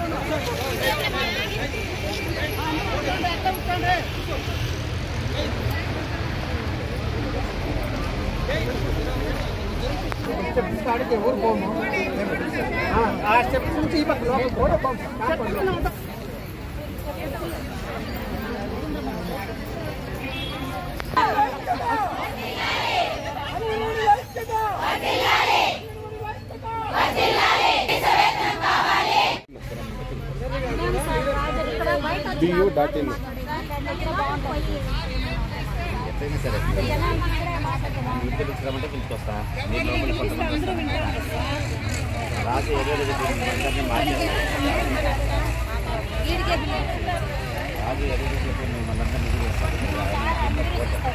Steps కాడికి ఎవరు పోము ఆ, ఆ స్టెప్స్ నుంచి ఈ పక్క లోపల పోతే పోము. కాపాడు. బియూ డాట్ ఇన్ ఎట్లయినా సరే మీరు పిలుచుకోమంటే పిలుచుకొస్తా మీరు లోపల కొంతమంది రాజు ఏదో అందరినీ మార్చేస్తారు రాజు ఏదో చెప్పి మిమ్మల్ని అందరినీ ఇది చేస్తారు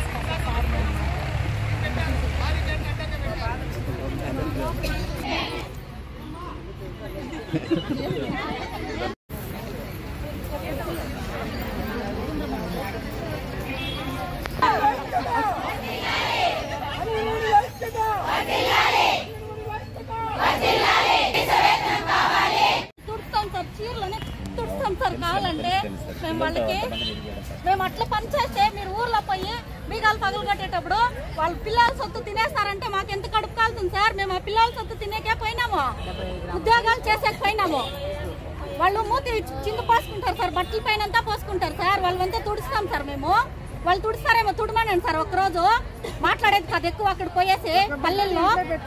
తుడుస్తాం సార్ చీరలోనే తుడుస్తాం సార్ కావాలంటే మేము వాళ్ళకి మేము అట్లా పని చేస్తే మీరు ఊర్లో పోయి బీగాలు పగలు కట్టేటప్పుడు వాళ్ళ పిల్లల సొత్తు తినేస్తారంటే మాకు ఎంత కడుపు కాలుతుంది సార్ మేము ఆ పిల్లల సొత్తు తినేకే పోయినాము ఉద్యోగాలు చేసేకి పోయినాము వాళ్ళు మూతి చిందు పోసుకుంటారు సార్ బట్టల పైన అంతా పోసుకుంటారు సార్ వాళ్ళంతా తుడుస్తాం సార్ మేము వాళ్ళు తుడుస్తారేమో తుడమనండి సార్ ఒక్కరోజు మాట్లాడేది కాదు ఎక్కువ అక్కడ పోయేసి పల్లెల్లో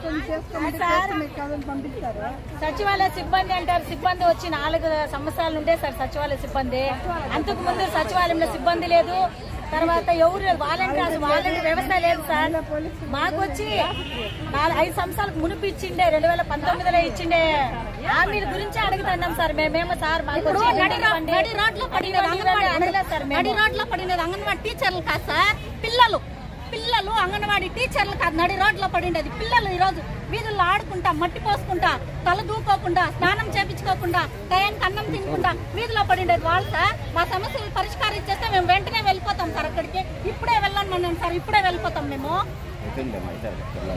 సచివాలయ సిబ్బంది అంటారు సిబ్బంది వచ్చి నాలుగు సంవత్సరాలు ఉండే సార్ సచివాలయ సిబ్బంది అంతకు ముందు సచివాలయంలో సిబ్బంది లేదు తర్వాత ఎవరు లేదు వాలంటీర్ అసలు వాలంటీర్ వ్యవస్థ లేదు సార్ మాకు వచ్చి నాలుగు ఐదు సంవత్సరాలకు మునుపు ఇచ్చిండే రెండు వేల పంతొమ్మిదిలో ఇచ్చిండే హామీల గురించి అడుగుతున్నాం సార్ మేమేమో సార్ మాకు ఇప్పుడు వచ్చి నడి రో- ఇవ్వండి. నడి రోడ్లో పడినది ఇవ్వండి, అంగన్వాడీ అడగలేదు సార్ మేము. నడి రోడ్లో పడినది అంగన్వాడీ టీచర్లు కాదు సార్ పిల్లలు పిల్లలు అంగన్వాడీ టీచర్లు కాదు నడి రోడ్లో పడినది పిల్లలు ఈ రోజు వీధుల్లో ఆడుకుంటా మట్టి పోసుకుంటా తల దూకోకుండా స్నానం చేపించుకోకుండా టయానికి అన్నం తినకుండా వీధిలో పడిండేది వాళ్ళు సార్ మా సమస్యలు పరిష్కారం ఇచ్చేస్తే మేము వెంటనే వెళ్ళిపోతాం సార్ అక్కడికి ఇప్పుడే వెళ్ళమన్నాను సార్ ఇప్పుడే వెళ్ళిపోతాం మేము అయిపోయిందమ్మా అయితే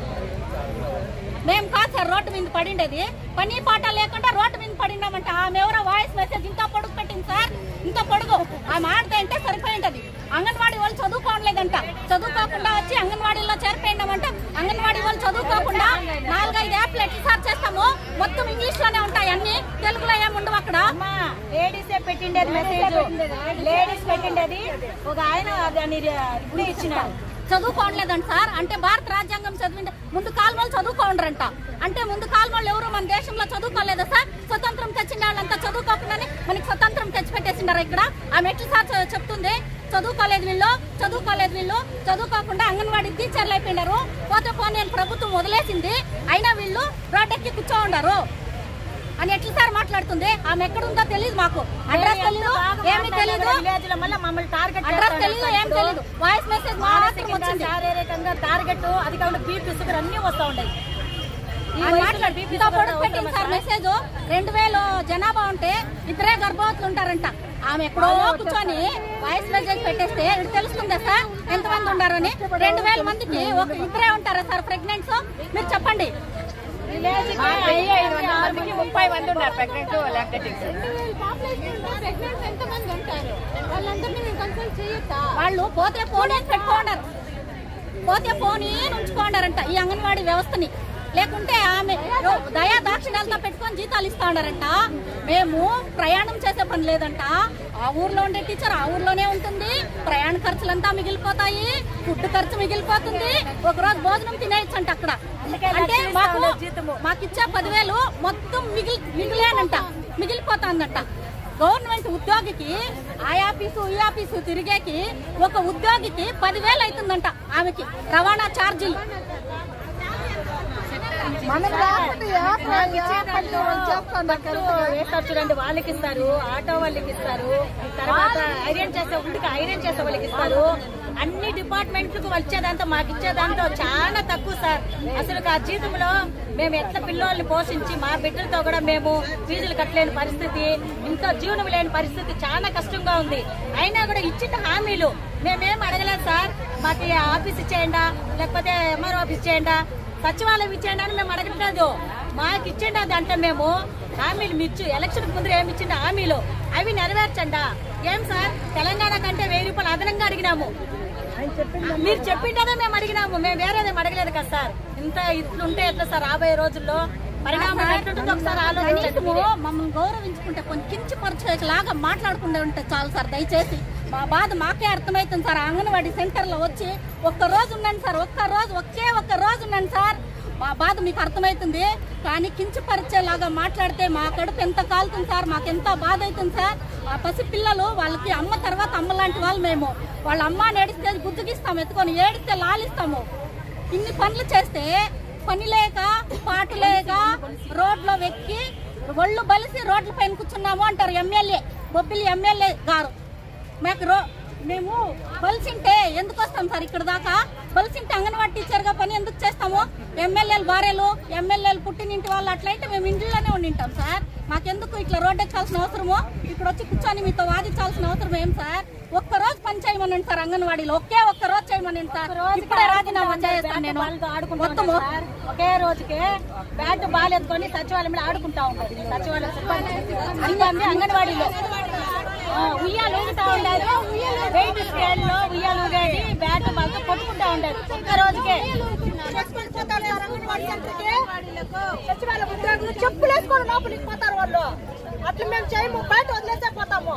మేము కాదు సార్ రోడ్డు మీద పడిండేది పని పాట లేకుండా రోడ్డు మీద పడినామంటే ఆమె ఎవరో వాయిస్ మెసేజ్ ఇంకా పొడుగు పెట్టింది సార్ ఇంకా పొడుగు ఆమె ఆడితే అంటే సరిపోయింటది అంగన్వాడీ వాళ్ళు చదువుకోవట్లేదంట చదువుకోకుండా వచ్చి అంగన్వాడీలో చేరిపోయినామంటే అంగన్వాడీ వాళ్ళు చదువుకోకుండా నాలుగైదు యాప్లు ఎట్లా సార్ చేస్తాము మొత్తం ఇంగ్లీష్ లోనే ఉంటాయి అన్ని తెలుగులో ఏముండవు అక్కడ అమ్మా లేడీసే పెట్టిండేది మెసేజ్ లేడీస్ పెట్టిండేది ఒక ఆయన దాన్ని ఇప్పుడు ఇచ్చినారు చదువుకోవట్లేదంట సార్ అంటే భారత రాజ్యాంగం చదివిండే ముందు కాల్మలు చదువుకోండ్రంట అంటే ముందు కాల్మలు ఎవరు మన దేశంలో చదువుకోలేదా సార్ స్వతంత్రం తెచ్చిన వాళ్ళంతా చదువుకోకుండానే మనకి స్వతంత్రం తెచ్చిపెట్టేసిండారు ఇక్కడ ఆమె ఎట్లా సార్ చె- చెప్తుంది చదువుకోలేదు వీళ్ళు చదువుకోలేదు వీళ్ళు చదువుకోకుండా అంగన్వాడీ టీచర్లు అయిపోయినారు పోతే పోనీ అని ప్రభుత్వం వదిలేసింది అయినా వీళ్ళు రోడ్డెక్కి కూర్చో ఉండారు అని ఎట్లా సార్ మాట్లాడుతుంది ఆమె ఎక్కడ ఉందో తెలియదు మాకు అడ్రస్ తెలియదు ఏమీ తెలియదు విలేజ్ లో మళ్ళీ మమ్మల్ని టార్గెట్ అడ్రస్ తెలియదు ఏం తెలియదు వాయిస్ మెసేజ్ మాత్రం మానసికంగా వచ్చింది శారీరకంగా టార్గెట్ అది కాకుండా బీపీ షుగర్ అన్ని వస్తా ఉంటాయి ఈ ఆయన వయసులో మాట్లాడు BP ఇంత షుగర్ పొడుగు పెట్టింది సార్ మెసేజ్ రెండు వేలు జనాభా ఉంటే ఇద్దరే గర్భవతులు ఉంటారంట ఆమె ఎక్కడో కూర్చొని వాయిస్ మెసేజ్ పెట్టేస్తే ఇది తెలుస్తుందా సార్ ఎంతమంది ఉండారని రెండు వేల మందికి ఒక ఇద్దరే ఉంటారా సార్ ప్రెగ్నెంట్స్ మీరు చెప్పండి విలేజ్ కి ఐదు వందల మందికి ముప్పై మంది ఉన్నారు ప్రెగ్నెంట్ లాక్టేటింగ్స్ వాళ్ళు పోతే పోనీ అని పెట్టుకోండారు పోతే పోనీ అని ఉంచుకోండారంట ఈ అంగన్వాడీ వ్యవస్థని లేకుంటే ఆమె రో- దయా దాక్షిణాలతో పెట్టుకొని జీతాలు ఇస్తా ఉండారంట మేము ప్రయాణం చేసే పని లేదంట ఆ ఊర్లో ఉండే టీచర్ ఆ ఊర్లోనే ఉంటుంది ప్రయాణ ఖర్చులంతా మిగిలిపోతాయి ఫుడ్ ఖర్చు మిగిలిపోతుంది ఒక రోజు భోజనం తినేయచ్చంట అక్కడ అంటే మాకు మాకు ఇచ్చే పదివేలు మొత్తం మిగిలి మిగిలేనంట మిగిలిపోతాందంట గవర్నమెంట్ ఉద్యోగికి ఆ ఆఫీసు ఈ ఆఫీసు తిరిగేకి ఒక ఉద్యోగికి పదివేలు అవుతుందంట ఆమెకి రవాణా ఛార్జీలు మనం వేస్తారు చూడండి వాళ్ళకి ఇస్తారు ఆటో వాళ్ళకి ఇస్తారు తర్వాత ఐరన్ చేసే ఇంటికి ఐరన్ చేసే వాళ్ళకి ఇస్తారు అన్ని డిపార్ట్మెంట్లకు వచ్చేదంతా మాకు ఇచ్చేదంతా చాలా తక్కువ సార్ అసలు ఆ జీతంలో మేము ఎట్లా పిల్లోల్ని పోషించి మా బిడ్డలతో కూడా మేము ఫీజులు కట్టలేని పరిస్థితి ఇంట్లో జీవనం లేని పరిస్థితి చాలా కష్టంగా ఉంది అయినా కూడా ఇచ్చిన హామీలు మేమేం అడగలేదు సార్ మాకు ఈ ఆఫీస్ ఇచ్చేయండా లేకపోతే ఎంఆర్ఓ ఆఫీస్ ఇచ్చేయండా సచివాలయం ఇచ్చేయండి అని మేము అడగట్లేదు మాకు ఇచ్చేయండి అది అంటే మేము హామీలు మిచ్చు ఎలక్షన్ ముందు ఏమి ఇచ్చిండు హామీలు అవి నెరవేర్చండా ఏం సార్ తెలంగాణ కంటే వెయ్యి రూపాయలు అదనంగా అడిగినాము మీరు చెప్పిండేదే మేము అడిగినాము మేము వేరేదేం అడగలేదు కదా సార్ ఇంత ఇట్లుంటే ఎట్లా సార్ రాబోయే రోజుల్లో పరిణామం ఎట్లుంటుందో ఒకసారి ఆలోచించండి కనీసము మీరే. మమ్మల్ని గౌరవించుకుంటే కొంచెం కించపరిచేలాగా మాట్లాడుకుంటే ఉంటే చాలు సార్ దయచేసి మా బాధ మాకే అర్థమవుతుంది సార్ అంగన్వాడీ సెంటర్లో వచ్చి ఒక్క రోజు ఉండండి సార్ ఒక్క రోజు ఒకే ఒక్క రోజు ఉండండి సార్ మా బాధ మీకు అర్థమవుతుంది కానీ కించపరిచేలాగా మాట్లాడితే మా కడుపు ఎంత కాలుతుంది సార్ మాకు ఎంత బాధ అవుతుంది సార్ ఆ పసి పిల్లలు వాళ్ళకి అమ్మ తర్వాత అమ్మ లాంటి వాళ్ళు మేము వాళ్ళ అమ్మ నేడిస్తే గుజ్జుగిస్తాము ఎత్తుకొని ఏడిస్తే లాలిస్తాము ఇన్ని పనులు చేస్తే పని లేక పాటు లేక రోడ్లో వెక్కి ఒళ్ళు బలిసి రోడ్ల పైన కూర్చున్నాము అంటారు ఎమ్మెల్యే బొబ్బిలి ఎమ్మెల్యే గారు మాకు రో మేము బలిసింటే ఎందుకు వస్తాం సార్ ఇక్కడ దాకా బలిసింటే అంగన్వాడీ టీచర్గా పని ఎందుకు చేస్తాము ఎమ్మెల్యేలు భార్యలు ఎమ్మెల్యేలు పుట్టినింటి వాళ్ళు అట్లయితే మేము ఇంట్లోనే ఉండింటాం సార్ మాకెందుకు ఇట్లా రోడ్డు ఎక్కాల్సిన అవసరము ఇక్కడ వచ్చి కూర్చొని మీతో వాదించాల్సిన అవసరం ఏం సార్ ఒక్క రోజు పని చేయమనండి సార్ అంగన్వాడీలో ఒకే ఒక్క రోజు చేయమనండి సార్ ఇప్పుడే రాజీనామా చేస్తాను నేను వాళ్ళతో ఆడుకుంటా మొత్తము ఉంటాం సార్. ఒకే రోజుకే బ్యాట్ బాల్ ఎత్తుకొని సచివాలయంలో ఆడుకుంటా ఉంటారు సచివాలయం సిబ్బంది సిబ్బంది అంగన్వాడీలో ఆ, ఉయ్యాలు ఊగుతా ఉండారు వెయిట్ స్కేల్ లో ఉయ్యాలు ఊగేది బ్యాట్ బాల్తో కొట్టుకుంటా ఉండారు ఒక్క రోజుకే సచివాలయం ఉద్యోగులు చెప్పులు వేసుకొని లోపలికి పోతారు వాళ్ళు అట్లా మేము చేయము బయట వదిలేసే పోతాము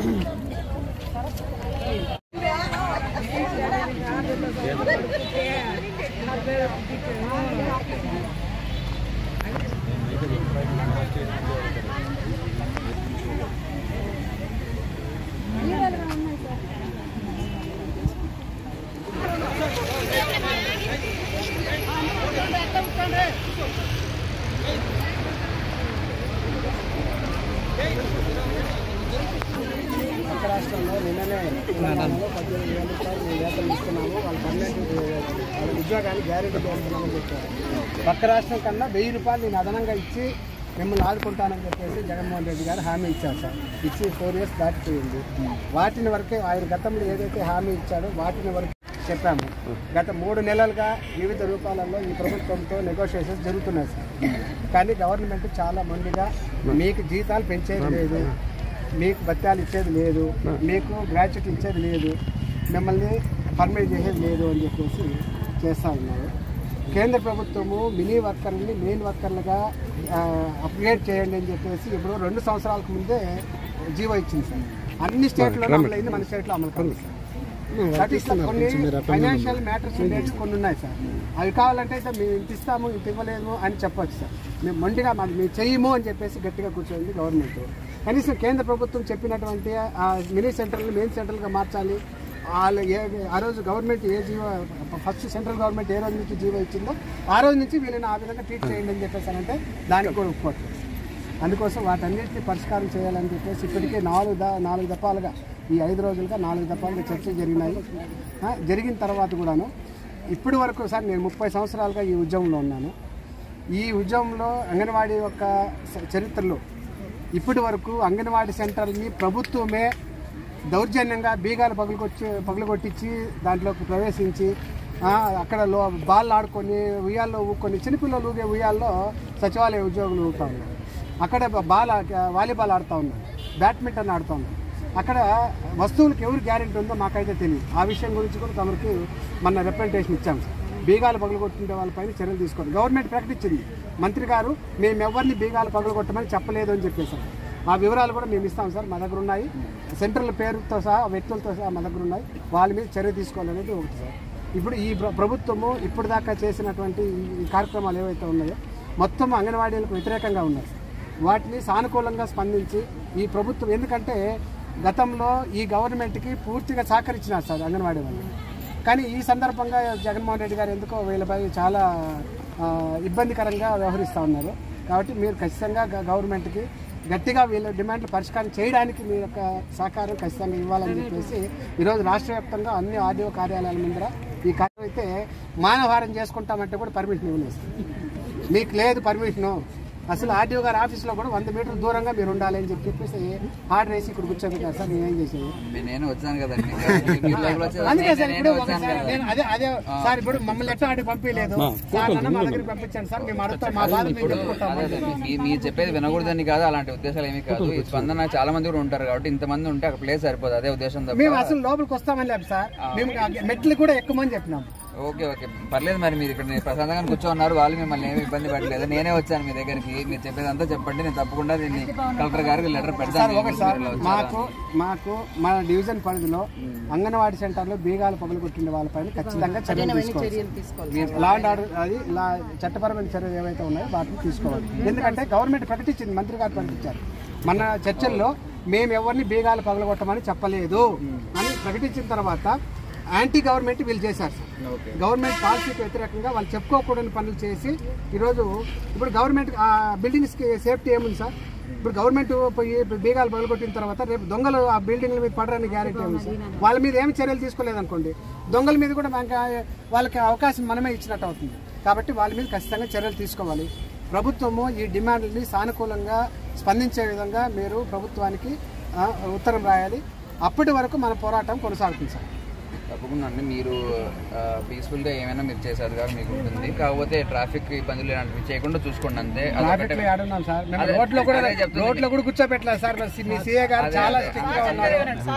పక్క రాష్ట్రంలో నిన్ననే తెలంగాణలో పద్దెనిమిది వేల రూపాయలు మేము వేతనం ఇస్తున్నాము వాళ్ళ పన్నెండు వాళ్ళ ఉద్యోగాన్ని గ్యారెంటీ చేస్తున్నామని చెప్పారు పక్క రాష్ట్రం కన్నా వెయ్యి రూపాయలు నేను అదనంగా ఇచ్చి మిమ్మల్ని ఆదుకుంటానని చెప్పేసి జగన్మోహన్ రెడ్డి గారు హామీ ఇచ్చారు సార్ ఇచ్చి ఫోర్ ఇయర్స్ దాటిపోయింది వాటిని వరకే ఆయన గతంలో ఏదైతే హామీ ఇచ్చాడో వాటిని వరకు చెప్పాము గత మూడు నెలలుగా వివిధ రూపాలలో ఈ ప్రభుత్వంతో నెగోషియేషన్స్ జరుగుతున్నాయి సార్ కానీ గవర్నమెంట్ చాలా మందిగా మీకు జీతాలు పెంచేది లేదు మీకు బత్యాలు ఇచ్చేది లేదు మీకు గ్రాడ్యుయేట్ ఇచ్చేది లేదు మిమ్మల్ని పర్మిట్ చేసేది లేదు అని చెప్పేసి చేస్తూ ఉన్నారు కేంద్ర ప్రభుత్వము మినీ వర్కర్ని మెయిన్ వర్కర్లుగా అప్గ్రేడ్ చేయండి అని చెప్పేసి ఇప్పుడు రెండు సంవత్సరాలకు ముందే జీవో ఇచ్చింది సార్ అన్ని స్టేట్లో అమలు అయింది మన స్టేట్లో అమలు కాదు సార్ దట్ ఈస్ కొన్ని ఫైనాన్షియల్ మ్యాటర్స్ డేట్స్ కొన్ని ఉన్నాయి సార్ అవి కావాలంటే అయితే మేము ఇంత ఇస్తాము ఇంత ఇవ్వలేము అని చెప్పొచ్చు సార్ మేము మొండిగా మాకు మేము చెయ్యము అని చెప్పేసి గట్టిగా కూర్చోండి గవర్నమెంట్ కనీసం కేంద్ర ప్రభుత్వం చెప్పినటువంటి ఆ మినీ సెంటర్లు మెయిన్ సెంటర్లుగా మార్చాలి వాళ్ళు ఏ ఆ రోజు గవర్నమెంట్ ఏ జీవో ఫస్ట్ సెంట్రల్ గవర్నమెంట్ ఏ రోజు నుంచి జీవో ఇచ్చిందో ఆ రోజు నుంచి వీళ్ళని ఆ విధంగా ట్రీట్ చేయండి అని చెప్పేసి అంటే దానికి కూడా ఒప్పుకోవట్లేదు అందుకోసం వాటన్నిటిని పరిష్కారం చేయాలని చెప్పేసి ఇప్పటికే నాలుగు ద నాలుగు దఫాలుగా ఈ ఐదు రోజులుగా నాలుగు దఫాలుగా చర్చలు జరిగినాయి ఆ, జరిగిన తర్వాత కూడాను ఇప్పటి వరకు సార్ నేను ముప్పై సంవత్సరాలుగా ఈ ఉద్యమంలో ఉన్నాను ఈ ఉద్యమంలో అంగన్వాడీ యొక్క స- చరిత్రలో ఇప్పటి వరకు అంగన్వాడీ సెంటర్ని ప్రభుత్వమే దౌర్జన్యంగా బీగాలు పగులుకొచ్చి పగులుకొట్టించి దాంట్లోకి ప్రవేశించి ఆ, అక్కడ లో బాల్ ఆడుకొని ఉయ్యాల్లో ఊక్కొని చిన్నపిల్లలు ఊగే ఉయ్యాల్లో సచివాలయ ఉద్యోగులు ఊగుతా ఉన్నారు అక్కడ బాల్ ఆ- వాలీబాల్ ఆడుతూ ఉన్నారు బ్యాడ్మింటన్ ఆడుతూ ఉన్నారు అక్కడ వస్తువులకు ఎవరు గ్యారెంటీ ఉందో మాకైతే తెలియదు ఆ విషయం గురించి కూడా తమరికి మన రిప్రజెంటేషన్ ఇచ్చాం సార్ బీగాలు పగలగొట్టిన వాళ్ళపైన చర్యలు తీసుకోండి గవర్నమెంట్ ప్రకటించింది మంత్రి గారు మేము ఎవరిని బీగాలు పగలగొట్టమని చెప్పలేదు అని చెప్పేశారు ఆ వివరాలు కూడా మేము ఇస్తాం సార్ మా దగ్గర ఉన్నాయి సెంట్రల్ పేరుతో సహా వ్యక్తులతో సహా మా దగ్గర ఉన్నాయి వాళ్ళ మీద చర్య తీసుకోవాలనేది ఒకటి సార్ ఇప్పుడు ఈ ప్ర- ప్రభుత్వము ఇప్పుడు దాకా చేసినటువంటి ఈ- ఈ కార్యక్రమాలు ఏవైతే ఉన్నాయో మొత్తం అంగన్వాడీలకు వ్యతిరేకంగా ఉన్నాయి సార్. వాటిని సానుకూలంగా స్పందించి ఈ ప్రభుత్వం ఎందుకంటే గతంలో ఈ గవర్నమెంట్కి పూర్తిగా సహకరించినారు సార్ అంగన్వాడీ వాళ్ళు కానీ ఈ సందర్భంగా జగన్మోహన్ రెడ్డి గారు ఎందుకో వీళ్ళపై చాలా ఆ, ఇబ్బందికరంగా వ్యవహరిస్తూ ఉన్నారు కాబట్టి మీరు ఖచ్చితంగా గ- గవర్నమెంట్కి గట్టిగా వీళ్ళ డిమాండ్లు పరిష్కారం చేయడానికి మీ యొక్క సహకారం ఖచ్చితంగా ఇవ్వాలని చెప్పేసి ఈరోజు రాష్ట్ర వ్యాప్తంగా అన్ని ఆర్డీఓ కార్యాలయాల ముందర ఈ కార్యం అయితే మానవహారం చేసుకుంటామంటే కూడా పర్మిషన్ ఇవ్వలేదు సార్. మీకు లేదు పర్మిషను అసలు ఆర్డీఓ గారి ఆఫీస్లో కూడా వంద మీటర్ల దూరంగా మీరు ఉండాలి అని చెప్పి చెప్పేసి ఆర్డర్ వేసి ఇక్కడ కూర్చోబెట్టారు సార్ నేనేం చేసేది నేను వచ్చాను కదండి మీరు లోపల వచ్చేదాకా అందుకే సార్ నేను ఇప్పుడు వచ్చాను ఒకసారి కదా. నేను అదే అదే సార్ ఇప్పుడు మమ్మల్ని ఎట్లా ఆడి పంపించలేదు సార్ అన్న మా దగ్గరికి పంపించండి సార్ మేము అడుగుతాం మా బాధ మేము చెప్పుకుంటాం అదే అదే మీ- మీరు చెప్పేది వినకూడదని కాదు అలాంటి ఉద్దేశాలు ఏమీ కాదు ఈ స్పందన చాలా మంది కూడా ఉంటారు కాబట్టి ఇంతమంది ఉంటే అక్కడ ప్లేస్ సరిపోదు అదే ఉద్దేశం మేము తప్ప అసలు లోపలికి వస్తామని లేదు సార్ మేము ఆ మెట్లు కూడా ఎక్కుమని చెప్పినాం ఓకే ఓకే పర్లేదు మరి మీరు ఇక్కడ నేను ప్రశాంతంగా కూర్చోన్నారు వాళ్ళు మిమ్మల్ని ఏమి ఇబ్బంది పడలేదు నేనే వచ్చాను మీ దగ్గరికి మీరు చెప్పేదంతా చెప్పండి నేను తప్పకుండా దీన్ని కలెక్టర్ గారికి లెటర్ సార్ పెడతాను ఒకటి సార్ మాకు మాకు మన డివిజన్ పరిధిలో అంగన్వాడీ సెంటర్లో బీగాలు పగలు కొట్టిన వాళ్ళపైన ఖచ్చితంగా చర్యలు తీసుకోవాలి లా అండ్ ఆర్డర్ అది లా చట్టపరమైన చర్యలు ఏవైతే ఉన్నాయో వాటిని తీసుకోవాలి ఎందుకంటే గవర్నమెంట్ ప్రకటించింది మంత్రి గారు ప్రకటించారు మన చర్చల్లో మేము ఎవరిని బీగాలు పగలగొట్టమని చెప్పలేదు అని ప్రకటించిన తర్వాత యాంటీ గవర్నమెంట్ వీళ్ళు చేశారు సార్ గవర్నమెంట్ పాలసీకి వ్యతిరేకంగా వాళ్ళు చెప్పుకోకూడని పనులు చేసి ఈరోజు ఇప్పుడు గవర్నమెంట్ ఆ బిల్డింగ్స్కి సేఫ్టీ ఏముంది సార్ ఇప్పుడు గవర్నమెంట్ పోయి బీగాలు పగలగొట్టిన తర్వాత రేపు దొంగలు ఆ బిల్డింగ్ల మీద పడడానికి గ్యారెంటీ ఏమి సార్ వాళ్ళ మీద ఏమి చర్యలు తీసుకోలేదు అనుకోండి దొంగల మీద కూడా మనకి ఆ- వాళ్ళకి అవకాశం మనమే ఇచ్చినట్టు అవుతుంది కాబట్టి వాళ్ళ మీద ఖచ్చితంగా చర్యలు తీసుకోవాలి ప్రభుత్వము ఈ డిమాండ్ని సానుకూలంగా స్పందించే విధంగా మీరు ప్రభుత్వానికి ఆ, ఉత్తరం రాయాలి అప్పటి వరకు మన పోరాటం కొనసాగుతుంది సార్ తప్పకుండా అండి మీరు పీస్ఫుల్ గా ఏమైనా మీరు చేసేది కాదు మీకు ఉంటుంది కాకపోతే ట్రాఫిక్ ఇబ్బందులు ఇలాంటివి చేయకుండా చూసుకోండి అంతే అదొకటే. ట్రాఫిక్ లో ఆడున్నాం సార్ మేము అదే- రోడ్లో కూడా అదే చెప్తుంది. రోడ్లో కూడా కూర్చోబెట్టలేదు సార్ మరి మీ సీఏ గారు చాలా స్ట్రిక్ట్ గా ఉన్నారు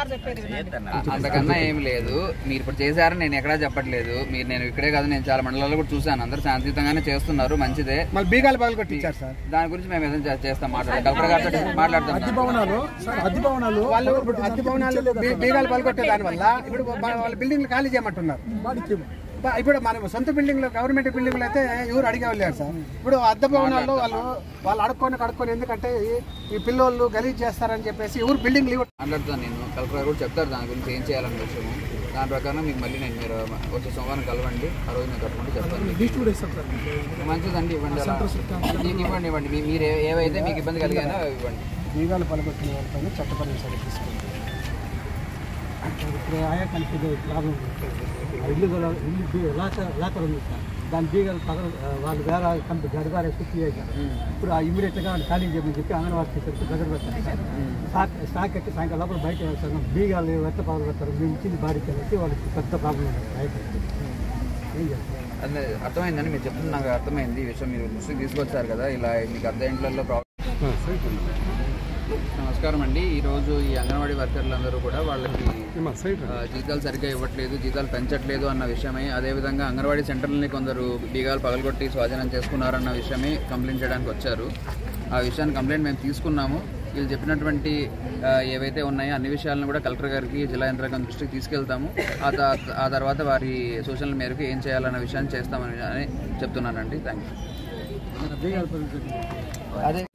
అ- అంతకన్నా ఏం లేదు మీరు ఇప్పుడు చేశారని నేను ఎక్కడా చెప్పట్లేదు మీరు నేను ఇక్కడే కాదు నేను చాలా మండలాల్లో కూడా చూశాను అందరూ శాంతియుతంగానే చేస్తున్నారు మంచిదే మళ్ళీ బీగాలు పగలు కొట్టించారు సార్ దాని గురించి మేము ఏదైనా చే- చేస్తాం మాట్లాడతాం డాక్టర్ గారితో మాట్లాడతాం దాని గురించి. వాళ్ళు అద్దె భవనాలు బీ- బీగాలు పగలగొట్టే దాని వల్ల ఇప్పుడు మన- వాళ్ళ బిల్డింగ్లు ఖాళీ చేయమంటున్నారు బ- ఇప్పుడు మన సొంత బిల్డింగ్ లో గవర్నమెంట్ బిల్డింగ్ లో అయితే ఎవరు అడిగేవాళ్ళు సార్ ఇప్పుడు అద్దె భవనాల్లో వాళ్ళు వాళ్ళు అడుక్కొని కడుక్కొని ఎందుకంటే ఈ- ఈ పిల్లోళ్ళు గలీజ్ చేస్తారని చెప్పేసి ఎవరు బిల్డింగ్ లీవ్ మాట్లాడతాను నేను కలెక్టర్ గారు కూడా చెప్తారు దాని గురించి ఏం చేయాలనే విషయము దాని ప్రకారం మీకు మళ్ళీ నేను మీరు వచ్చే సోమవారం కలవండి ఆ రోజు నేను తప్పకుండా చెప్తాను మంచిదండి ఇవ్వండి అలా. ఇ- ఇవ్వండి ఇవ్వండి మీ- మీరు ఏ- ఏవైతే మీకు ఇబ్బంది కలిగానో అవి ఇవ్వండి బీగాలు పగలగొట్టిన వాళ్ళపైన చట్టపరమైన చర్య తీసుకుంటారు ఇప్పుడు ఆయా కనిపించే ప్రాబ్లం ఆ ఇల్లు కూడా ఇల్లు బీ- లాకర్ లాకర్ ఉంది సార్ దాని బీగలు పగల వాళ్ళు వేరే కంపెనీ గడివారే షిఫ్ట్ చేశారు ఇప్పుడు ఆ ఇమీడియట్గా వాళ్ళు ఖాళీ చేయమని చెప్పి అంగన్వాడీ టీచర్కి దగ్గర పెట్టారు సార్ స్టాక్ స్టాక్ ఎక్కి సాయంకాలం లోపల బయట వేస్తాను బీగాలు ఎట్ట పగలు పెడతారు మేము ఇచ్చింది బాడీకి వెళ్ళి వాళ్ళకి పెద్ద ప్రాబ్లం ఉంది బయట ఏం చేస్తారు అదే అర్థమైందండి మీరు చెప్తుంది నాకు అర్థమైంది ఈ విషయం మీరు దృష్టికి తీసుకొచ్చారు కదా ఇలా మీకు అర్ధ ఇంట్లో ప్రాబ్లం నమస్కారం అండి ఈరోజు ఈ అంగన్వాడీ వర్కర్లందరూ కూడా వాళ్ళకి ఆ, జీతాలు సరిగ్గా ఇవ్వట్లేదు జీతాలు పెంచట్లేదు అన్న విషయమై అదేవిధంగా అంగన్వాడీ సెంటర్లని కొందరు బీగాలు పగలగొట్టి స్వాధీనం చేసుకున్నారన్న విషయమే కంప్లైంట్ చేయడానికి వచ్చారు ఆ విషయాన్ని కంప్లైంట్ మేము తీసుకున్నాము వీళ్ళు చెప్పినటువంటి ఆ, ఏవైతే ఉన్నాయో అన్ని విషయాలను కూడా కలెక్టర్ గారికి జిల్లా యంత్రాంగం దృష్టికి తీసుకెళ్తాము ఆ త- ఆ తర్వాత వారి సూచనల మేరకు ఏం చేయాలన్న విషయాన్ని చేస్తామని అని చెప్తున్నానండి థ్యాంక్ యూ అదే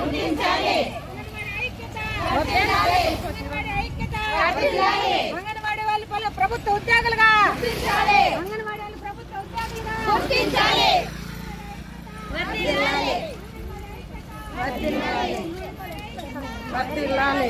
అంగన్వాడీ ప్రభుత్వ ఉద్యోగులుగా అంగన్వాడీ వాళ్ళు ప్రభుత్వ ఉద్యోగులుగా గుర్తించాలి వర్ధిల్లాలి.